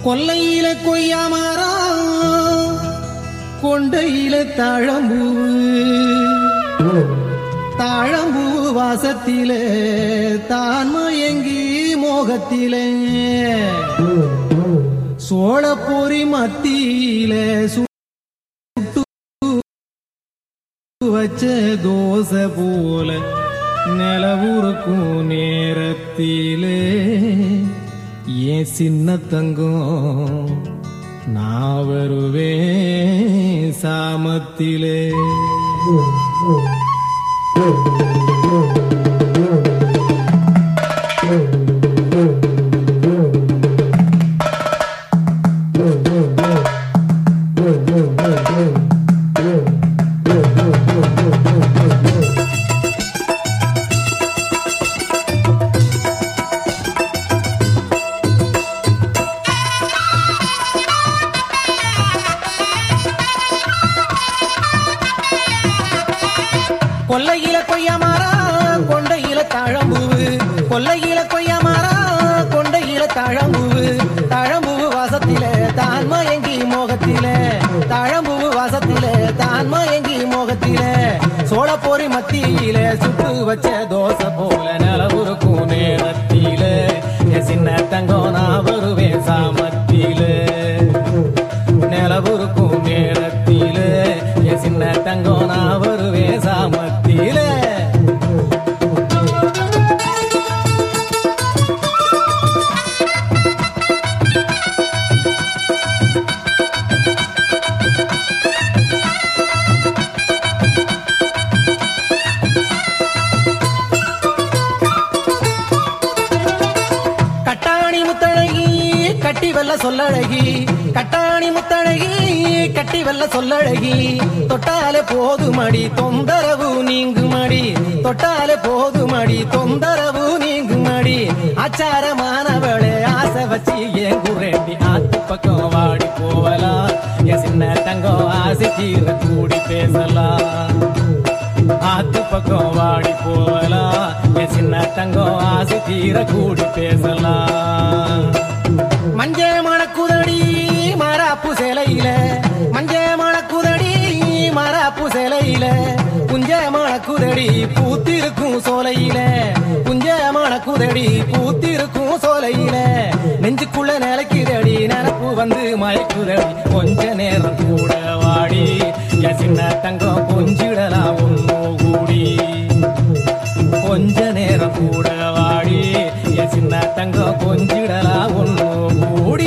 கொல்லையில கொய்யாமரம் கொண்டையில தாழம்பூ தாழம்பூ வாசத்திலே தான் மயங்கி மோகத்திலே சோழப்பொறி மத்தியில சுட்டு வச்ச தோசை போல நிலவுருக்கும் நேரத்திலே ஏன் சின்ன தங்கம் நான் வருவேன் சாமத்திலே கொல்லையில கொய்யாமாரா கொண்டையில தாழம்பூவு கொல்லையில கொய்யாமாரா கொண்டையில தாழம்பூவு தாழம்பூவு வாசத்தில தான் மயங்கி மோகத்தில தாழம்பூவு வாசத்தில தான் மயங்கி மோகத்தில சோழ போரி மத்தியில சுட்டு வச்ச தோசை போல நிலவுருக்கும் நேரத்தில என் சின்ன தங்கம் நான் வருவேன் சாமத்தில நிலவுருக்கும் நேரத்தில என் சின்ன தங்கம் நான் வருவேன் சாமத்தில கட்டாணி முத்தழகி கட்டி வெல்ல சொல்லழகி கட்டாணி முத்தழகி கட்டி வெல்ல சொல்லழகி தொட்டாலே போதுமடி தொந்தரவு நீங்குமடி தொட்டாலே போதுமடி தொந்தரவு நீங்குமடி ஆச்சாரமானவளே ஆசை வச்சு ஏன் குரேண்டி ஆத்து பக்கம் வாடி போவலாம் என் சின்ன தங்கம் ஆசை தீர கூடி பேசலாம் ஆத்து பக்கம் வாடி போகலாம் என் சின்ன தங்கம் ஆசை தீர கூடி பேசலாம் மஞ்ச மணக்குதடி மராப்பு சேலையில மஞ்ச மணக்குதடி மராப்பு சேலையில குஞ்ச மணக்குதடி பூத்திருக்கும் சோலையில குஞ்ச மணக்குதடி பூத்திருக்கும் சோலையில நெஞ்சுக்குள்ள நிலைக்குதடி நினப்பு வந்து மயக்குதடி கொஞ்ச நேரம் கூட வாடி என் சின்ன தங்கம் கொஞ்சிடலாம் ஒன்னு கூடி கொஞ்ச நேரம் கூட வாடி என் சின்ன தங்கம் கொஞ்சிடலாம் ஒன்னு கூடி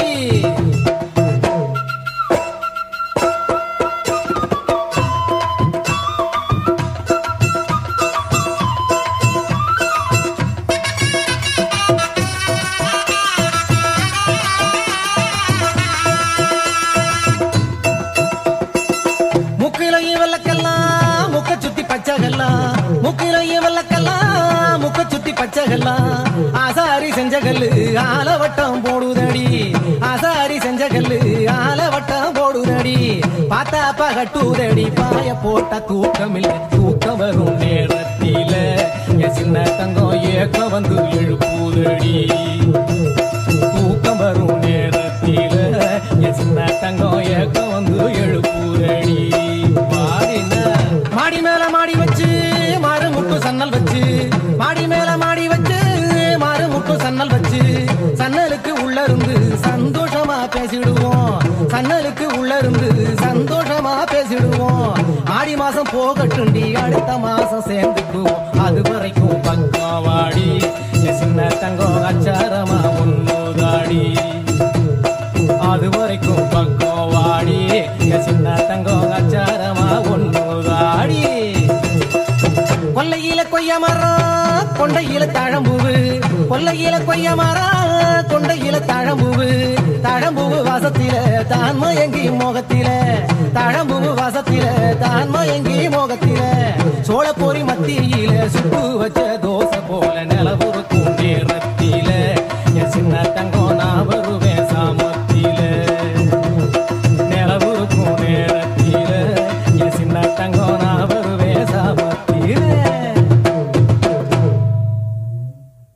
முக்கிலையும் வெள்ளக்கெல்லாம் முக்க சுத்தி பச்சைகள்லாம் முக்கிலையும் வெள்ளக்கெல்லாம் முக்க சுத்தி பச்சைகள்லாம் ஆசாரி செஞ்ச கல்லு ஆலவட்டம் போடுதடி ஆசாரி செஞ்ச கல்லு ஆலவட்டம் போடுதடி பார்த்தா பகட்டூதடி பாய போட்ட தூக்கமில்ல தூக்கம் வரும் நேரத்தில என் சின்ன தங்கம் ஏக்கம் வந்து எழுப்புதடி தூக்கம் வரும் நேரத்தில என் சின்ன தங்கம் ஏக்கம் வந்து எழுப்புதடி மாடின மாடி மேல மாடி வச்சு மாறு முட்டு சன்னல் வச்சு மாடி மேல மாடி வச்சு மாறு முட்டு சன்னல் வச்சு சன்னலுக்கு உள்ள இருந்து சந்தோஷமா பேசிடுவோம் சன்னலுக்கு உள்ள இருந்து சந்தோஷமா பேசிடுவோம் ஆடி மாசம் போகட்டுண்டி அடுத்த மாசம் சேர்ந்துக்குவோம் அது வரைக்கும் பக்கம் வாடி என் சின்ன தங்கம் அச்சாரமா முன்னோதாடி அது வரைக்கும் பக்கம் வாடி என் சின்ன தங்கம் அச்சாரமா ஒன்னுதாடி கொல்லையில கொய்ய மரம் கொண்டையில தாழம்பூவு கொல்லையில கொய்ய மரம் கொண்டையில தாழம்பூவு தாழம்பூவு வாசத்தில தான் மயங்கி மோகத்தில தாழம்பூவு வாசத்தில தான் மயங்கி மோகத்தில சோழ பொறி மத்தியில சுட்டு வச்ச தோசை போல நிலவுருக்கும்